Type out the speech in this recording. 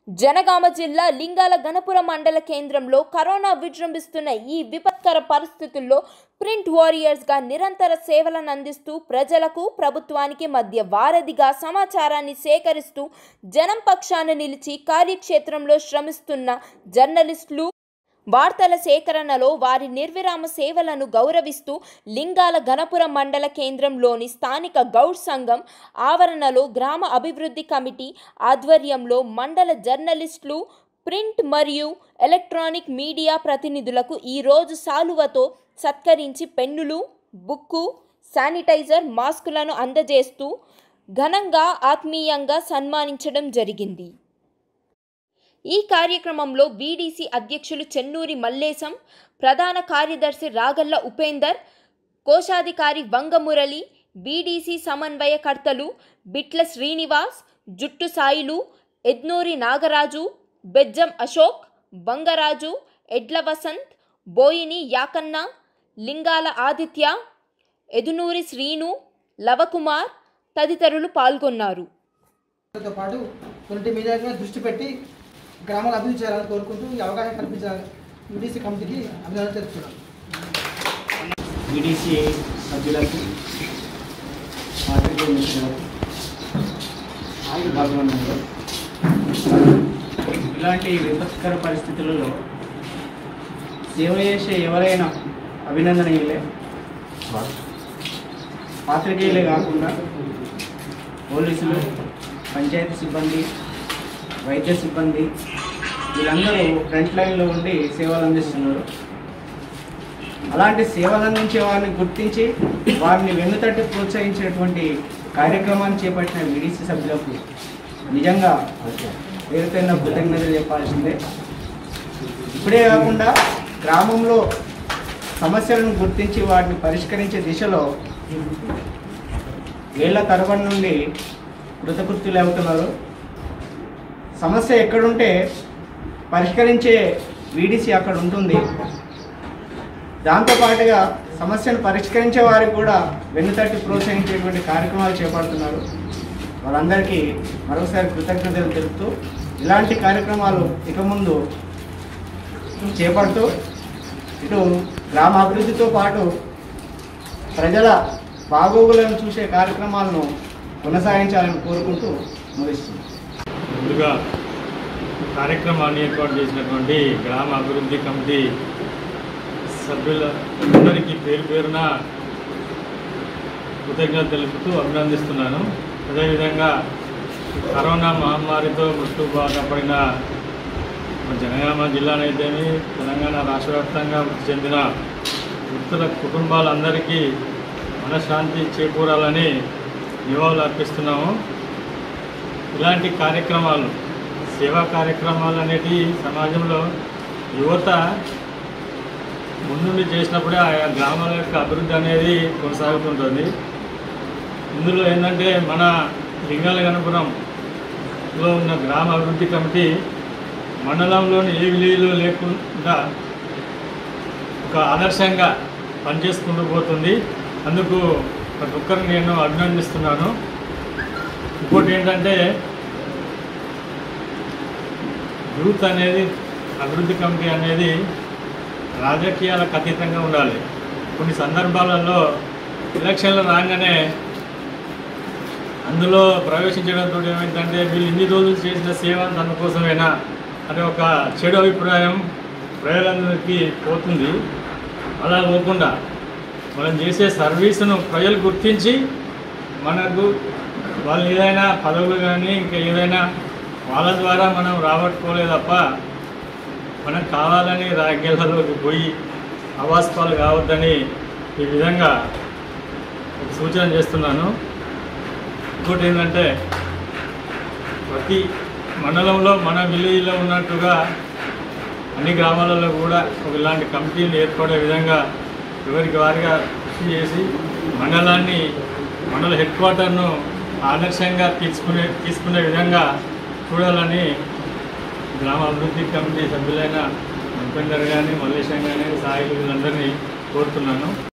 జనగామ జిల్లా లింగాల గణపురం మండల కేంద్రంలో కరోనా విజృంభిస్తున్న ఈ విపత్కర పరిస్థితుల్లో ప్రింట్ వారియర్స్గా నిరంతర సేవలను అందిస్తూ ప్రజలకు ప్రభుత్వానికి మధ్య వారధిగా సమాచారాన్ని సేకరిస్తూ జనం పక్షాన నిలిచి కార్యక్షేత్రంలో శ్రమిస్తున్న జర్నలిస్టులు వార్తల సేకరణలో వారి నిర్విరామ సేవలను గౌరవిస్తూ లింగాల గణపురం మండల కేంద్రంలోని స్థానిక గౌడ్ సంఘం ఆవరణలో గ్రామ అభివృద్ధి కమిటీ ఆధ్వర్యంలో మండల జర్నలిస్టులు ప్రింట్ మరియు ఎలక్ట్రానిక్ మీడియా ప్రతినిధులకు ఈరోజు సాలువతో సత్కరించి పెన్నులు బుక్కు శానిటైజర్ మాస్కులను అందజేస్తూ ఘనంగా ఆత్మీయంగా సన్మానించడం జరిగింది ఈ కార్యక్రమంలో బీడీసీ అధ్యక్షులు చెన్నూరి మల్లేశం ప్రధాన కార్యదర్శి రాగల్ల ఉపేందర్ కోశాధికారి వంగమురళి బీడీసీ సమన్వయకర్తలు బిట్ల శ్రీనివాస్ జుట్టు సాయిలు ఎద్నూరి నాగరాజు బెజ్జం అశోక్ బంగరాజు ఎడ్ల వసంత్ బోయిని యాకన్న లింగాల ఆదిత్య ఎదునూరి శ్రీను లవకుమార్ తదితరులు పాల్గొన్నారు తో పాటు కొన్ని మీడియా మీద దృష్టి పెట్టి గ్రామాలు అభివృద్ధి చేయాలని కోరుకుంటూ ఈ అవగాహన కల్పించాలని యూడీసీ కమిటీకి అభినందన తెలుపుతున్నాను ఈడీసీ సభ్యులకు పాత్రికేయ మిత్రులకు భాగంలో ఇలాంటి విపత్కర పరిస్థితులలో సేవ చేసే ఎవరైనా అభినందనీయులే పాత్రికేయులే కాకుండా పోలీసులు పంచాయతీ సిబ్బంది వైద్య సిబ్బంది వీళ్ళందరూ ఫ్రంట్ లైన్లో ఉండి సేవలు అందిస్తున్నారు అలాంటి సేవలు అందించే వారిని గుర్తించి వారిని వెన్నుతట్టి ప్రోత్సహించేటువంటి కార్యక్రమాన్ని చేపట్టిన విడిసి సభ్యులకు నిజంగా పేరుపైన కృతజ్ఞతలు చెప్పాల్సిందే ఇప్పుడే కాకుండా గ్రామంలో సమస్యలను గుర్తించి వాటిని పరిష్కరించే దిశలో ఏళ్ల తరబడి నుండి కృతకృత్యులు అవుతున్నారు సమస్య ఎక్కడుంటే పరిష్కరించే వీడిసి అక్కడ ఉంటుంది దాంతోపాటుగా సమస్యను పరిష్కరించే వారికి కూడా వెన్నుతట్టి ప్రోత్సహించేటువంటి కార్యక్రమాలు చేపడుతున్నారు వాళ్ళందరికీ మరొకసారి కృతజ్ఞతలు తెలుపుతూ ఇలాంటి కార్యక్రమాలు ఇక ముందు చేపడుతూ ఇటు గ్రామ అభివృద్ధితో పాటు ప్రజల బాగోగులను చూసే కార్యక్రమాలను కొనసాగించాలని కోరుకుంటూ ముగిస్తుంది ముందుగా కార్యక్రమాన్ని ఏర్పాటు చేసినటువంటి గ్రామ అభివృద్ధి కమిటీ సభ్యులందరికీ పేరు పేరున కృతజ్ఞత తెలుపుతూ అభినందిస్తున్నాను అదేవిధంగా కరోనా మహమ్మారితో మృత్యు బాధ పడిన మన జనగామ జిల్లానైతేమి తెలంగాణ రాష్ట్ర వ్యాప్తంగా మృతి చెందిన మృతుల కుటుంబాలందరికీ మనశ్శాంతి చేకూరాలని నివాళులు అర్పిస్తున్నాము ఇలాంటి కార్యక్రమాలు సేవా కార్యక్రమాలు అనేటివి సమాజంలో యువత ముందుండి చేసినప్పుడే ఆయా గ్రామాల యొక్క అభివృద్ధి అనేది కొనసాగుతుంటుంది ఇందులో ఏంటంటే మన లింగాల గణపురంలో ఉన్న గ్రామ అభివృద్ధి కమిటీ మండలంలోని ఏ విలేజ్లో లేకుండా ఒక ఆదర్శంగా పనిచేసుకుంటూ పోతుంది అందుకు ప్రతి ఒక్కరిని నేను అభినందిస్తున్నాను ఇంకోటి ఏంటంటే యూత్ అనేది అభివృద్ధి కమిటీ అనేది రాజకీయాలకు అతీతంగా ఉండాలి కొన్ని సందర్భాలలో ఎలక్షన్లు రాగానే అందులో ప్రవేశించడంతో ఏమైందంటే వీళ్ళు ఇన్ని రోజులు చేసిన సేవ దానికోసమేనా అనే ఒక చెడు అభిప్రాయం ప్రజలందరికీ పోతుంది అలా పోకుండా మనం చేసే సర్వీసును ప్రజలు గుర్తించి మనకు వాళ్ళు ఏదైనా పదవులు కానీ ఇంకా ఏదైనా వాళ్ళ ద్వారా మనం రాబట్టుకోలే తప్ప మనం కావాలని రాజ్యాలలోకి పోయి అవాస్తవాలు కావద్దని ఈ విధంగా ఒక సూచన చేస్తున్నాను ఇంకోటి ఏంటంటే ప్రతి మండలంలో మన విలేజ్లో ఉన్నట్టుగా అన్ని గ్రామాలలో కూడా ఒక ఇలాంటి కమిటీలు ఏర్పడే విధంగా ఎవరికి వారిగా కృషి చేసి మండలాన్ని మండల హెడ్ క్వార్టర్ను ఆదర్శంగా తీసుకునే తీసుకునే విధంగా చూడాలని గ్రామ అభివృద్ధి కమిటీ సభ్యులైన ఉపేందర్ కానీ మల్లేశం కానీ సాయి వీళ్ళందరినీ కోరుతున్నాను